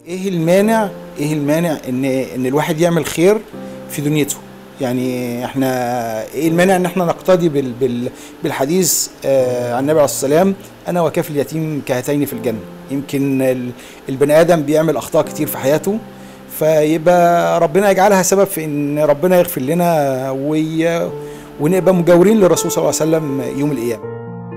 ايه المانع ايه المانع ان ان الواحد يعمل خير في دنيته يعني احنا ايه المانع ان احنا نقتدي بال بال بالحديث آه عن النبي عليه الصلاه والسلام انا وكاف اليتيم كهاتين في الجنه يمكن ال- البني ادم بيعمل اخطاء كتير في حياته فيبقى ربنا يجعلها سبب في ان ربنا يغفر لنا وي ونبقى مجاورين للرسول صلى الله عليه وسلم يوم القيامه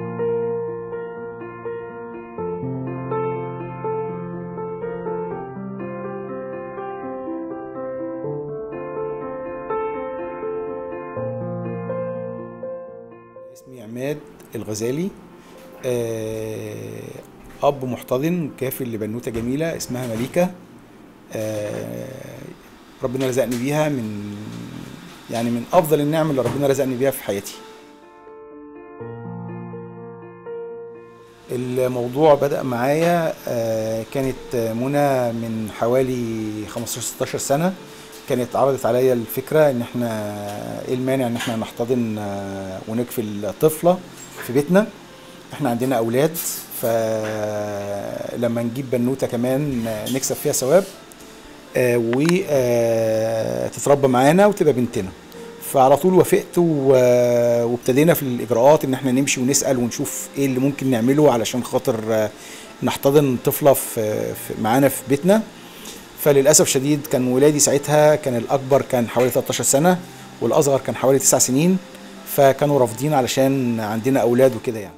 اسمي عماد الغزالي آه، اب محتضن كافل لبنوته جميله اسمها مليكه آه، ربنا رزقني بيها من يعني من افضل النعم اللي ربنا رزقني بيها في حياتي الموضوع بدأ معايا آه، كانت منى من حوالي 15 16 سنة كانت عرضت عليا الفكرة ان احنا ايه المانع ان احنا نحتضن آه، ونكفل طفلة في بيتنا احنا عندنا اولاد فلما نجيب بنوتة كمان آه، نكسب فيها ثواب وتتربى معانا وتبقى بنتنا فعلى طول وافقت و- وابتدينا في الاجراءات ان احنا نمشي ونسال ونشوف ايه اللي ممكن نعمله علشان خاطر آه، نحتضن طفله في في- معانا في بيتنا فللاسف شديد كان ولادي ساعتها كان الاكبر كان حوالي 13 سنه والاصغر كان حوالي 9 سنين فكانوا رافضين علشان عندنا اولاد وكده يعني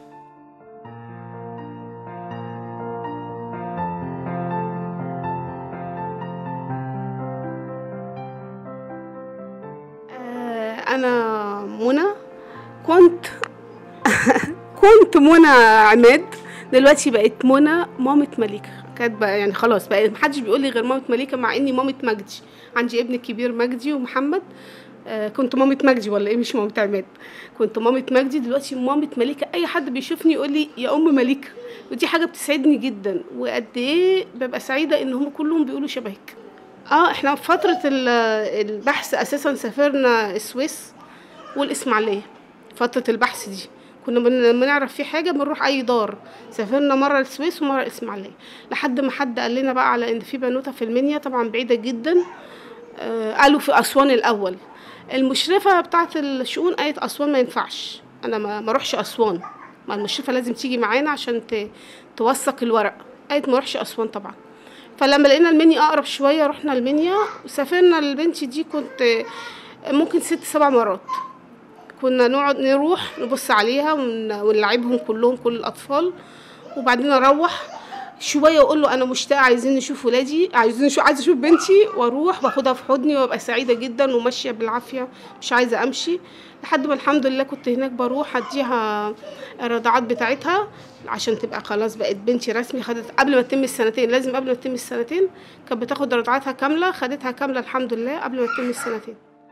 آه، أنا منى كنت كنت منى عماد دلوقتي بقت منى مامة مليكة كانت بقى يعني خلاص بقى محدش بيقول لي غير مامة مليكة مع إني مامة مجدي عندي ابن كبير مجدي ومحمد آه، كنت مامة مجدي ولا إيه مش مامة عماد كنت مامة مجدي دلوقتي مامة مليكة أي حد بيشوفني يقول لي يا أم مليكة ودي حاجة بتسعدني جدا وقد إيه ببقى سعيدة إن هم كلهم بيقولوا شبهك اه احنا في فترة ال- البحث اساسا سافرنا السويس والاسماعيلية فترة البحث دي كنا بن- لما نعرف في حاجة بنروح اي دار سافرنا مرة السويس ومرة الاسماعيلية لحد ما حد قال لنا بقى على ان في بنوتة في المنيا طبعا بعيدة جدا آه قالوا في اسوان الاول المشرفة بتاعة الشؤون قالت اسوان ما ينفعش انا ما ما اروحش اسوان ما المشرفة لازم تيجي معانا عشان ت- توثق الورق قالت ما اروحش اسوان طبعا فلما لقينا المنيا اقرب شويه رحنا المنيا وسافرنا لبنتي دي كنت ممكن ست سبع مرات كنا نقعد نروح نبص عليها ون- ونلعبهم كلهم كل الاطفال وبعدين اروح شويه واقول له انا مشتاقه عايزين نشوف ولادي عايزين نشوف عايزه اشوف بنتي واروح واخدها في حضني وابقى سعيده جدا وماشيه بالعافيه مش عايزه امشي لحد ما الحمد لله كنت هناك بروح اديها الرضاعات بتاعتها عشان تبقى خلاص بقت بنتي رسمي خدت قبل ما تتم السنتين لازم قبل ما تتم السنتين كانت بتاخد رضاعتها كامله خدتها كامله الحمد لله قبل ما تتم السنتين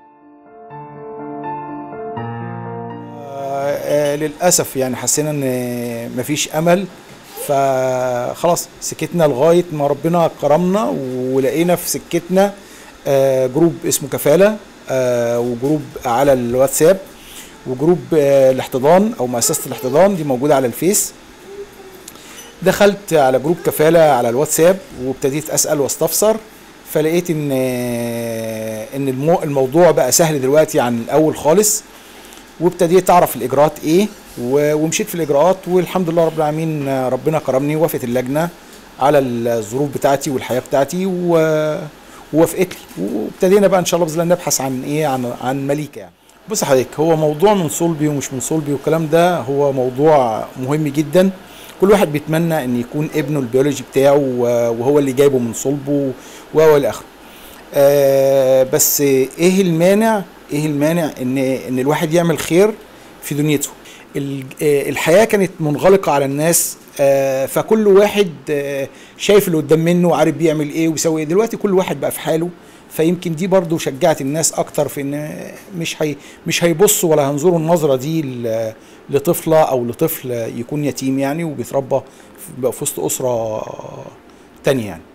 آه، آه، للاسف يعني حسينا ان مفيش امل فخلاص سكتنا لغايه ما ربنا كرمنا ولقينا في سكتنا آه، جروب اسمه كفاله آه، وجروب على الواتساب وجروب آه، الاحتضان او مؤسسه الاحتضان دي موجوده على الفيس دخلت على جروب كفاله على الواتساب وابتديت اسال واستفسر فلقيت ان ان المو- الموضوع بقى سهل دلوقتي عن الاول خالص وابتديت اعرف الاجراءات ايه و- ومشيت في الاجراءات والحمد لله رب العالمين آه، ربنا كرمني ووافقت اللجنه على الظروف بتاعتي والحياه بتاعتي و- ووافقت لي وابتدينا بقى ان شاء الله باذن الله نبحث عن ايه عن عن مليكه يعني بص يا حضرتك هو موضوع من صلبي ومش من صلبي والكلام ده هو موضوع مهم جدا كل واحد بيتمنى ان يكون ابنه البيولوجي بتاعه و- وهو اللي جايبه من صلبه وهو الى اخره آه بس ايه المانع ايه المانع ان ان الواحد يعمل خير في دنيته ال- آه، الحياه كانت منغلقه على الناس آه، فكل واحد آه، شايف اللي قدام منه وعارف بيعمل ايه وبيسوي ايه دلوقتي كل واحد بقى في حاله فيمكن دي برضو شجعت الناس اكتر في ان مش هي مش هيبصوا ولا هينظروا النظره دي ل- لطفله او لطفل يكون يتيم يعني وبيتربى في- بقى في وسط اسره تانية يعني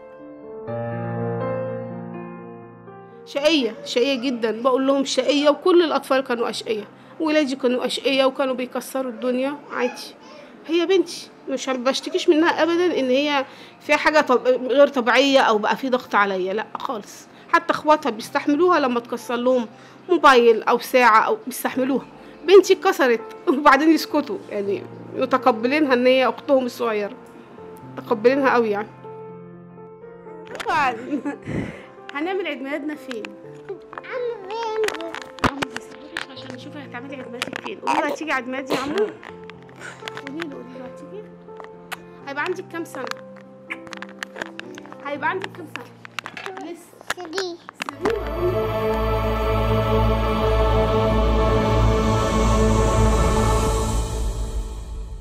شقية شقية جدا بقول لهم شقية وكل الأطفال كانوا أشقية ولادي كانوا أشقية وكانوا بيكسروا الدنيا عادي هي بنتي مش ما بشتكيش منها ابدا ان هي فيها حاجه طب... غير طبيعيه او بقى في ضغط عليا لا خالص حتى اخواتها بيستحملوها لما تكسر لهم موبايل او ساعه او بيستحملوها بنتي اتكسرت وبعدين يسكتوا يعني متقبلينها ان هي اختهم الصغيره متقبلينها قوي يعني طبعا هنعمل عيد ميلادنا فين عمو بس بصي عشان نشوف هتعملي عيد ميلادك فين قولي له هتيجي عيد ميلادي يا عمو قولي له قولي له هتيجي هيبقى عندك كام سنة؟ هيبقى عندك كام سنة؟ لسه Three. سرير